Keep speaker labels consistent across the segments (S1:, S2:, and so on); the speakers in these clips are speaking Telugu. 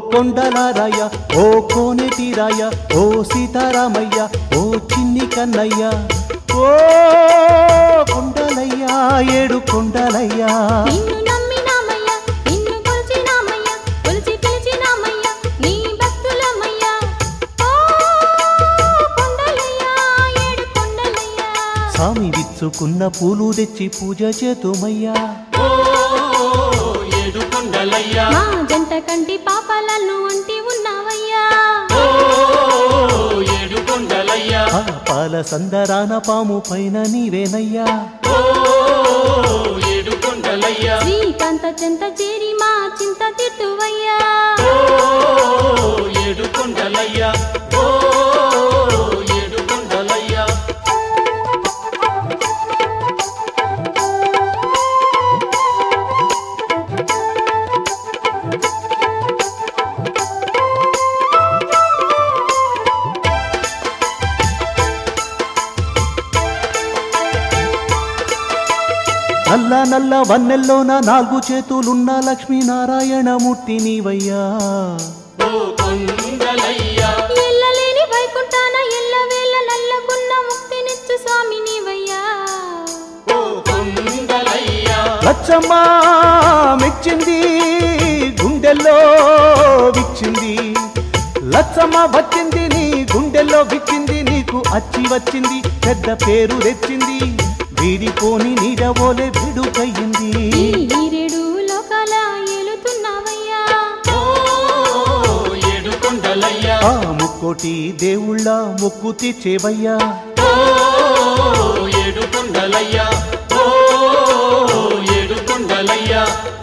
S1: కొండలారాయ ఓ కోనేటిరాయ ఓ సీతారామయ్య ఓ చిన్ని కన్నయ్య ఓ కొండలయ్య ఏడు కొండలయ్యా
S2: నిన్ను నమ్మినామయ్య నిన్ను కొలిచినామయ్య కొలిచి పిలిచినామయ్య నీ భక్తులమయ్య ఓ కొండలయ్య ఏడు కొండలయ్య
S1: స్వామి విచ్చుకున్న పూలు తెచ్చి పూజ చేతుమయ్యా
S3: ఓ ఏడు కొండలయ్యా
S2: మా జంట కంటి పాపాలను అంటి ఉన్నావయ్యా
S3: ఓ ఏడు కొండలయ్యా
S1: ఆ పాల సందరాన పాము పైన నీవేనయ్యా
S3: ఓ ఏడు కొండలయ్యా
S2: శ్రీకాంత చెంత చేరి మా చింత తిట్టువయ్యా
S3: ఓ ఏడు కొండలయ్యా ఓ ఏడు కొండలయ్యా
S1: నల్ల నల్ల వన్నెల్లోన నాలుగు చేతులున్న లక్ష్మీనారాయణమూర్తి నీవయ్యా
S3: ఓ కొండలయ్యా
S2: ఎల్లలేని వైకుంఠాన ఎల్లవేళ నల్లకున్న ముక్తినిచ్చు స్వామి నీవయ్యా
S3: ఓ కొండలయ్యా
S1: లచ్చమ్మ మెచ్చింది గుండెల్లో విచ్చింది లచ్చమ్మ వచ్చింది నీ గుండెల్లో విచ్చింది నీకు అచ్చి వచ్చింది పెద్ద పేరు తెచ్చింది వీడిపోని నీడవోలే విడుకయ్యింది
S2: ఈ ఈరేడు లోకాల ఏలుతున్నావయ్యా
S3: ఓ ఏడు కొండలయ్యా
S1: ఆ ముక్కోటి దేవుళ్ళ మొక్కు తీర్చేవయ్యా
S3: ఓ ఏడు కొండలయ్యా ఓ ఏడు కొండలయ్యా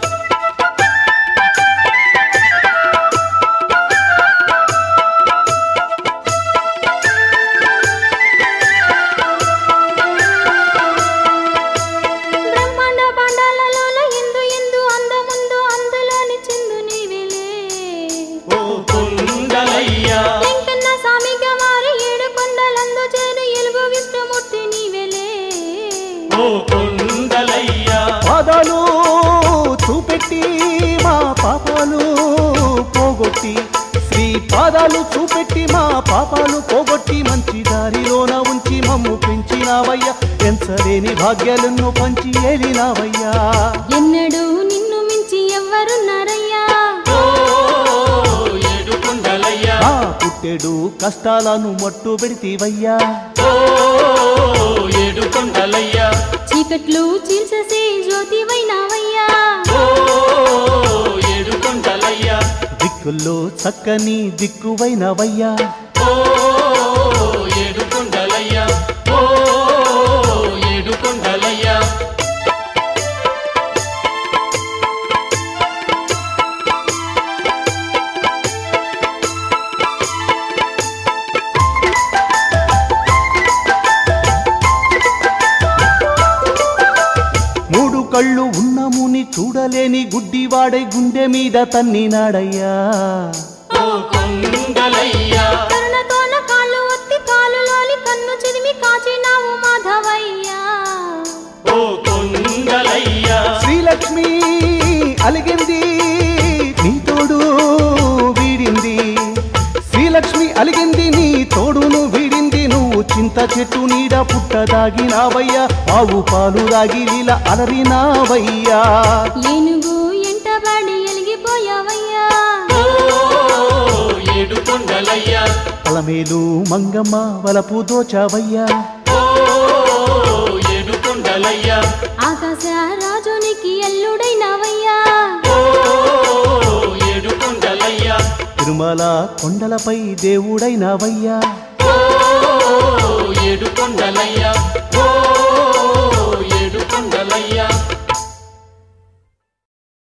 S2: బ్రహ్మాండ బాండాలలోన ఎందు ఎందు అందముందు అందులోని చిందు నీవేలే
S3: ఓ కొండలయ్యా
S2: వెంకన్న స్వామిగా మారి ఏడు కొండలందు చేరు ఎలుగు విష్ణుమూర్తి నీవేలే
S3: ఓ కొండలయ్యా
S1: పాదాలు చూపెట్టి మా పాపాలు పోగొట్టి శ్రీ పాదాలు చూపెట్టి మా పాపాలు పోగొట్టి మంచి దారిలోన ఉంచి మమ్ము పెంచినావయ్యా ఎంచలేని భాగ్యాలను పంచి ఏలినావయ్యా
S2: ఎన్నడూ నిన్ను మించి ఎవ్వరున్నారయ్యా
S3: ఓ ఏడు కొండలయ్యా
S1: ఆ పుట్టెడు కష్టాలను మట్టు పెడితేవయ్యా
S3: ఓ ఏడు కొండలయ్యా
S2: చీకట్లు చీల్చేసే జ్యోతివైనావయ్యా
S3: ఓ ఏడు కొండలయ్యా
S1: దిక్కుల్లో చక్కని దిక్కువైనవయ్యా
S3: ఓ ఏడు కొండలయ్యా ఓ ఏడు కొండలయ్యా
S1: మూడు కళ్ళు ఉన్న ముని చూడలేని గుడ్డివాడై గుండె మీద తన్నినాడయ్యా
S3: ఓ కొండలయ్యా
S2: కరుణతోన కాళ్ళు ఒత్తి కాలులోని కన్ను చిదిమి కాచినావు మాధవయ్యా
S3: ఓ కొండలయ్యా
S1: శ్రీలక్ష్మి అలిగింది నీ తోడు వీడింది శ్రీలక్ష్మి అలిగింది నీ తోడును వీడింది నువ్వు చింత చెట్టు నీడ పుట్ట దాగినావయ్యా ఆవు పాలు దాగి లీల అలరినావయ్యా
S2: ఏనుగు ఎంటబడి ఎలిగిపోయావయ్యా
S3: ఓ ఏడు కొండలయ్యా
S1: అలమేలు మంగమ్మ వలపు దోచావయ్యా
S3: ఓ ఏడు కొండలయ్యా
S2: ఆకాశ రాజునికి ఎల్లుడైనావయ్యా
S3: ఓ ఏడు కొండలయ్యా
S1: తిరుమల కొండలపై దేవుడైనావయ్యా
S3: ఓ ఏడు కొండలయ్యా ఓ ఏడు కొండలయ్యా